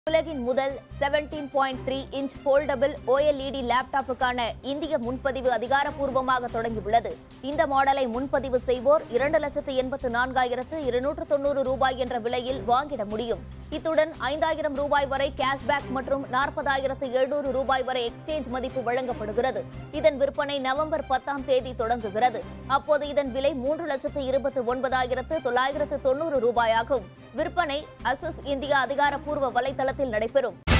உலகின் முதல் 17.3 point three inch foldable OLED லேப்டாப்புக்கான இந்திய முன்பதிவு அதிகாரப்பூர்வமாக தொடங்கியுள்ளது இந்த மாடலை முன்பதிவு செய்வோர் இரண்டு லட்சத்து எண்பத்து நான்காயிரத்து இருநூற்று தொண்ணூறு ரூபாய் என்ற விலையில் வாங்கிட முடியும் இத்துடன் ஐந்தாயிரம் ரூபாய் வரை கேஷ்பேக் மற்றும் நாற்பதாயிரத்து எழுநூறு ரூபாய் வரை எக்ஸ்சேஞ்ச் மதிப்பு வழங்கப்படுகிறது இதன் விற்பனை நவம்பர் பத்தாம் தேதி தொடங்குகிறது அப்போது இதன் விலை மூன்று லட்சத்து இருபத்து ஒன்பதாயிரத்து தொள்ளாயிரத்து தொண்ணூறு ரூபாயாகும் விற்பனை அசஸ் இந்தியா அதிகாரப்பூர்வ வலைதளத்தில் நடைபெறும்